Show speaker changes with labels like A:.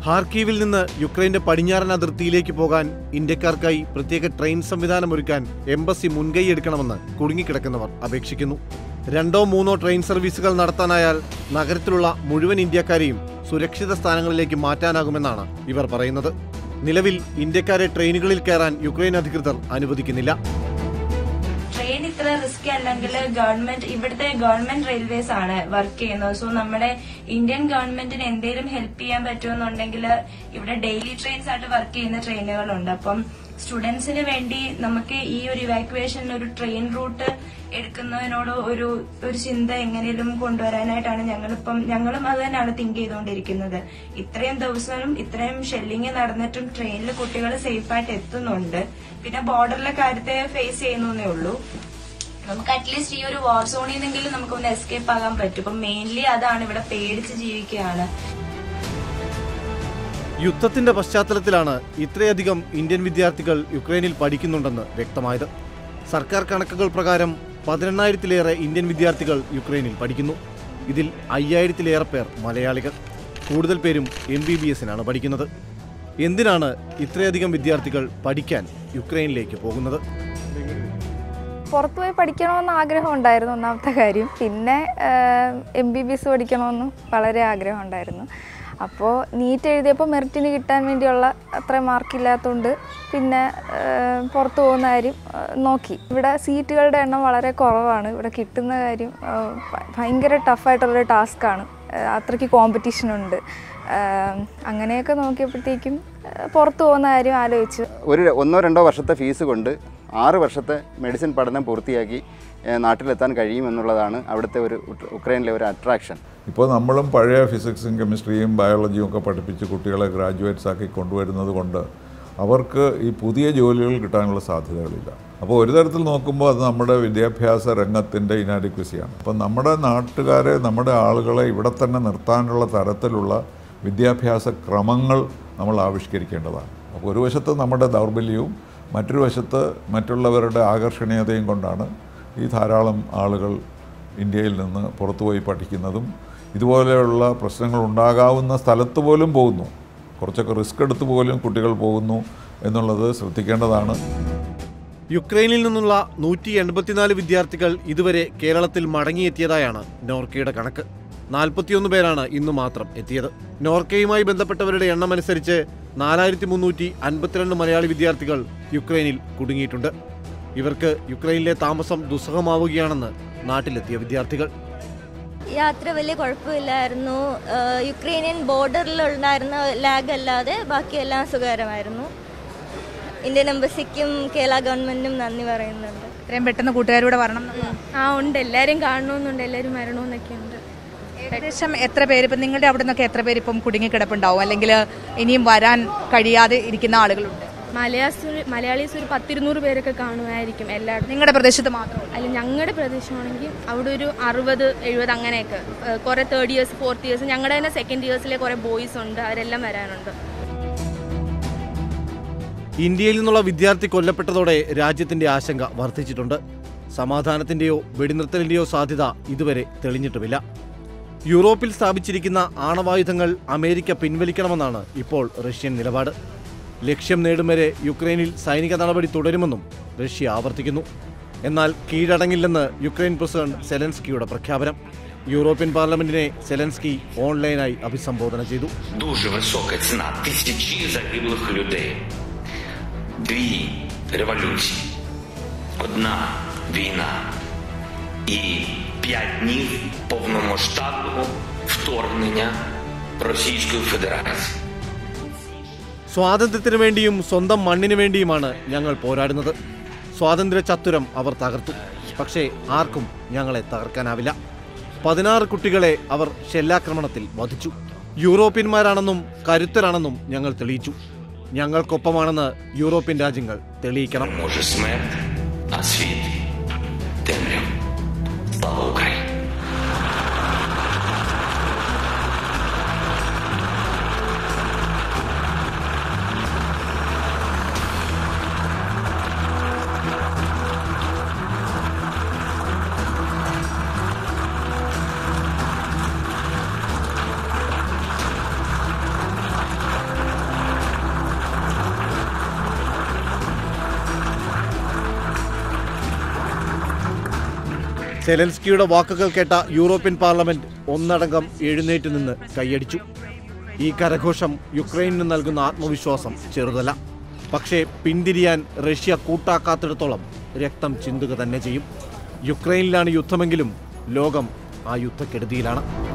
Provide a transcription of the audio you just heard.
A: ഹാർക്കീവിൽ നിന്ന് യുക്രൈന്റെ പടിഞ്ഞാറൻ അതിർത്തിയിലേക്ക് പോകാൻ ഇന്ത്യക്കാർക്കായി പ്രത്യേക ട്രെയിൻ സംവിധാനം ഒരുക്കാൻ എംബസി മുൻകൈയെടുക്കണമെന്ന് കുടുങ്ങിക്കിടക്കുന്നവർ അപേക്ഷിക്കുന്നു രണ്ടോ മൂന്നോ ട്രെയിൻ സർവീസുകൾ നടത്താനായാൽ നഗരത്തിലുള്ള മുഴുവൻ ഇന്ത്യക്കാരെയും സുരക്ഷിത സ്ഥാനങ്ങളിലേക്ക് മാറ്റാനാകുമെന്നാണ് ഇവർ പറയുന്നത് നിലവിൽ ഇന്ത്യക്കാരെ ട്രെയിനുകളിൽ കയറാൻ യുക്രൈൻ അധികൃതർ അനുവദിക്കുന്നില്ല
B: ട്രെയിൻ ഇത്ര റിസ്ക് അല്ലെങ്കിൽ ഗവൺമെന്റ് ഇവിടുത്തെ ഗവൺമെന്റ് റെയിൽവേസ് ആണ് വർക്ക് ചെയ്യുന്നത് സോ നമ്മുടെ ഇന്ത്യൻ ഗവൺമെന്റിന് എന്തെങ്കിലും ഹെൽപ്പ് ചെയ്യാൻ പറ്റുമെന്നുണ്ടെങ്കിൽ ഇവിടെ ഡെയിലി ട്രെയിൻസ് ആയിട്ട് വർക്ക് ചെയ്യുന്ന ട്രെയിനുകളുണ്ട് അപ്പം സ്റ്റുഡൻസിന് വേണ്ടി നമുക്ക് ഈ ഒരു ഇവാക്യുവേഷനിൽ ഒരു ട്രെയിൻ റൂട്ട് എടുക്കുന്നതിനോട് ഒരു ഒരു ചിന്ത എങ്ങനെയും കൊണ്ടുവരാനായിട്ടാണ് ഞങ്ങളിപ്പം ഞങ്ങളും അത് തന്നെയാണ് തിങ്ക് ചെയ്തുകൊണ്ടിരിക്കുന്നത് ഇത്രയും ദിവസവും ഇത്രയും ഷെല്ലിങ് നടന്നിട്ടും ട്രെയിനിൽ കുട്ടികൾ സേഫായിട്ട് എത്തുന്നുണ്ട് പിന്നെ ബോർഡറിലെ കാര്യത്തെ ഫേസ് ചെയ്യുന്നേ ഉള്ളൂ നമുക്ക് അറ്റ്ലീസ്റ്റ് ഈ ഒരു വാർ സോണിൽ നിന്നെങ്കിലും നമുക്കൊന്ന് എസ്കേപ്പ് ആകാൻ പറ്റും ഇപ്പം മെയിൻലി അതാണ് ഇവിടെ പേടിച്ച് ജീവിക്കുകയാണ്
A: യുദ്ധത്തിന്റെ പശ്ചാത്തലത്തിലാണ് ഇത്രയധികം ഇന്ത്യൻ വിദ്യാർത്ഥികൾ യുക്രൈനിൽ പഠിക്കുന്നുണ്ടെന്ന് വ്യക്തമായത് സർക്കാർ കണക്കുകൾ പ്രകാരം പതിനെണ്ണായിരത്തിലേറെ ഇന്ത്യൻ വിദ്യാർത്ഥികൾ യുക്രൈനിൽ പഠിക്കുന്നു ഇതിൽ അയ്യായിരത്തിലേറെ പേർ മലയാളികൾ കൂടുതൽ പേരും എം ബി ബി എസിനാണ് പഠിക്കുന്നത് എന്തിനാണ് ഇത്രയധികം വിദ്യാർത്ഥികൾ പഠിക്കാൻ യുക്രൈനിലേക്ക് പോകുന്നത്
C: പുറത്തുപോയി പഠിക്കണമെന്ന് ആഗ്രഹം ഉണ്ടായിരുന്നു ഒന്നാമത്തെ കാര്യം പിന്നെ എം ബി ബി എസ് പഠിക്കണമെന്ന് വളരെ ആഗ്രഹം ഉണ്ടായിരുന്നു അപ്പോൾ നീറ്റ് എഴുതിയപ്പോൾ മെറിറ്റിന് കിട്ടാൻ വേണ്ടിയുള്ള അത്ര മാർക്കില്ലാത്തതുകൊണ്ട് പിന്നെ ഏഹ്, പുറത്ത് പോകുന്ന കാര്യം ഏഹ്, നോക്കി ഇവിടെ സീറ്റുകളുടെ എണ്ണം വളരെ കുറവാണ് ഇവിടെ കിട്ടുന്ന കാര്യം ഏഹ്, ഭ- ഭയങ്കര ടഫായിട്ടുള്ളൊരു ടാസ്ക്കാണ് അത്രയ്ക്ക് കോമ്പറ്റീഷൻ ഉണ്ട് ഏഹ്, അങ്ങനെയൊക്കെ നോക്കിയപ്പോഴത്തേക്കും ഏഹ്, പുറത്ത് പോകുന്ന കാര്യം ആലോചിച്ചു
D: ഒരു ഒന്നോ രണ്ടോ വർഷത്തെ ഫീസ് കൊണ്ട് ആറ് വർഷത്തെ മെഡിസിൻ പഠനം പൂർത്തിയാക്കി ഏഹ്, നാട്ടിലെത്താൻ കഴിയുമെന്നുള്ളതാണ് അവിടുത്തെ ഒരു ഉക്ര- ഉക്രൈനിലെ ഒരു അട്രാക്ഷൻ
E: ഇപ്പോൾ നമ്മളും പഴയ ഫിസിക്സും കെമിസ്ട്രിയും ബയോളജിയും ഒക്കെ പഠിപ്പിച്ച് കുട്ടികളെ ഗ്രാജുവേറ്റ്സ് ആക്കി കൊണ്ടുവരുന്നത് കൊണ്ട് അവർക്ക് ഈ പുതിയ ജോലികൾ കിട്ടാനുള്ള സാധ്യതകളില്ല അപ്പോൾ ഒരു തരത്തിൽ നോക്കുമ്പോൾ അത് നമ്മുടെ വിദ്യാഭ്യാസ രംഗത്തിൻ്റെ ഇനാഡിക്വസിയാണ് അപ്പം നമ്മുടെ നാട്ടുകാരെ നമ്മുടെ ആളുകളെ ഇവിടെ തന്നെ നിർത്താനുള്ള തരത്തിലുള്ള വിദ്യാഭ്യാസ ക്രമങ്ങൾ നമ്മൾ ആവിഷ്കരിക്കേണ്ടതാണ് അപ്പോൾ ഒരു വശത്ത് നമ്മുടെ ദൗർബല്യവും മറ്റൊരു വശത്ത് മറ്റുള്ളവരുടെ ആകർഷണീയതയും കൊണ്ടാണ് ഈ ധാരാളം ആളുകൾ ഇന്ത്യയിൽ നിന്ന് പുറത്തുപോയി പഠിക്കുന്നതും ഇതുപോലെയുള്ള പ്രശ്നങ്ങൾ ഉണ്ടാകാവുന്ന സ്ഥലത്ത് പോലും പോകുന്നു കുറച്ചൊക്കെ റിസ്ക് എടുത്ത് പോലും കുട്ടികൾ പോകുന്നു എന്നുള്ളത് ശ്രദ്ധിക്കേണ്ടതാണ്
A: യുക്രൈനിൽ നിന്നുള്ള നൂറ്റി എൺപത്തിനാല് വിദ്യാർത്ഥികൾ ഇതുവരെ കേരളത്തിൽ മടങ്ങിയെത്തിയതായാണ് നോർക്കയുടെ കണക്ക് നാൽപ്പത്തിയൊന്ന് പേരാണ് ഇന്നു മാത്രം എത്തിയത് നോർക്കയുമായി ബന്ധപ്പെട്ടവരുടെ എണ്ണം അനുസരിച്ച് നാലായിരത്തി മുന്നൂറ്റി അൻപത്തിരണ്ട് മലയാളി വിദ്യാർത്ഥികൾ യുക്രൈനിൽ കുടുങ്ങിയിട്ടുണ്ട് ഇവർക്ക് യുക്രൈനിലെ താമസം ദുസ്സഹമാവുകയാണെന്ന് നാട്ടിലെത്തിയ വിദ്യാർത്ഥികൾ
F: യാത്ര വലിയ കുഴപ്പമില്ലായിരുന്നു ഏഹ് യുക്രൈനിയൻ ബോർഡറിലുണ്ടായിരുന്ന ലാഗ് അല്ലാതെ ബാക്കിയെല്ലാം സുഖകരമായിരുന്നു ഇന്ത്യൻ എംബസിക്കും കേരള ഗവൺമെന്റിനും നന്ദി പറയുന്നുണ്ട്
G: ഇത്രയും പെട്ടെന്ന് കൂട്ടുകാരൂടെ വരണം
H: ആ ഉണ്ട് എല്ലാരും കാണണമെന്നുണ്ട് എല്ലാരും വരണമെന്നൊക്കെ ഉണ്ട്
G: ഏകദേശം എത്ര പേര് ഇപ്പം നിങ്ങളുടെ അവിടെ നിന്നൊക്കെ എത്ര പേര് ഇപ്പം കുടുങ്ങിക്കിടപ്പുണ്ടാവും അല്ലെങ്കിൽ ഇനിയും വരാൻ കഴിയാതെ ഇരിക്കുന്ന ആളുകളുണ്ട്
H: മലയാളീസ് മലയാളീസ് ഒരു പത്തിരുന്നൂറ് പേരൊക്കെ കാണുമായിരിക്കും എല്ലായിടത്തും
G: നിങ്ങളുടെ പ്രദേശത്ത് മാത്രം
H: അല്ല ഞങ്ങളുടെ പ്രദേശമാണെങ്കിൽ അവിടെ ഒരു അറുപത് എഴുപത് അങ്ങനെയൊക്കെ ഏഹ് കുറെ തേർഡ് ഇയേഴ്സ് ഫോർത്ത് ഇയേഴ്സ് ഞങ്ങളുടെ തന്നെ സെക്കൻഡ് ഇയേഴ്സിലെ കുറെ ബോയ്സ് ഉണ്ട് അവരെല്ലാം വരാനുണ്ട്
A: ഇന്ത്യയിൽ നിന്നുള്ള വിദ്യാർത്ഥി കൊല്ലപ്പെട്ടതോടെ രാജ്യത്തിന്റെ ആശങ്ക വർദ്ധിച്ചിട്ടുണ്ട് സമാധാനത്തിന്റെയോ വെടിനിർത്തലിന്റെയോ സാധ്യത ഇതുവരെ തെളിഞ്ഞിട്ടുമില്ല യൂറോപ്പിൽ സ്ഥാപിച്ചിരിക്കുന്ന ആണവായുധങ്ങൾ അമേരിക്ക പിൻവലിക്കണമെന്നാണ് ഇപ്പോൾ റഷ്യൻ നിലപാട് ലക്ഷ്യം നേടും വരെ യുക്രൈനിൽ സൈനിക നടപടി തുടരുമെന്നും റഷ്യ ആവർത്തിക്കുന്നു എന്നാൽ കീഴടങ്ങില്ലെന്ന് യുക്രൈൻ പ്രസിഡന്റ് സെലൻസ്കിയുടെ പ്രഖ്യാപനം യൂറോപ്യൻ പാർലമെന്റിനെ സെലൻസ്കി ഓൺലൈനായി അഭിസംബോധന ചെയ്തു
I: Дуже висока ціна. Тисячі загиблих людей. Дві революції. Одна війна. І п'ять днів повномасштабного вторгнення Російської Федерації.
A: സ്വാതന്ത്ര്യത്തിനു വേണ്ടിയും സ്വന്തം മണ്ണിനു വേണ്ടിയുമാണ് ഞങ്ങൾ പോരാടുന്നത് സ്വാതന്ത്ര്യ ചത്തുരം അവർ തകർത്തു പക്ഷേ ആർക്കും ഞങ്ങളെ തകർക്കാനാവില്ല പതിനാറ് കുട്ടികളെ അവർ ഷെല്ലാക്രമണത്തിൽ വധിച്ചു യൂറോപ്യന്മാരാണെന്നും കരുത്തരാണെന്നും ഞങ്ങൾ തെളിയിച്ചു ഞങ്ങൾക്കൊപ്പമാണെന്ന് യൂറോപ്യൻ രാജ്യങ്ങൾ തെളിയിക്കണം
I: Може смерть, а світ темряв. Слава Україні!
A: സെലൻസ്കിയുടെ വാക്കുകൾ കേട്ട യൂറോപ്യൻ പാർലമെന്റ് ഒന്നടങ്കം എഴുന്നേറ്റ് നിന്ന് കൈയടിച്ചു ഈ കരഘോഷം യുക്രൈനിന് നൽകുന്ന ആത്മവിശ്വാസം ചെറുതല്ല പക്ഷേ പിന്തിരിയാൻ റഷ്യ കൂട്ടാക്കാത്തിടത്തോളം രക്തം ചിന്തുക തന്നെ ചെയ്യും യുക്രൈനിലാണ് യുദ്ധമെങ്കിലും ലോകം ആ യുദ്ധക്കെടുതിയിലാണ്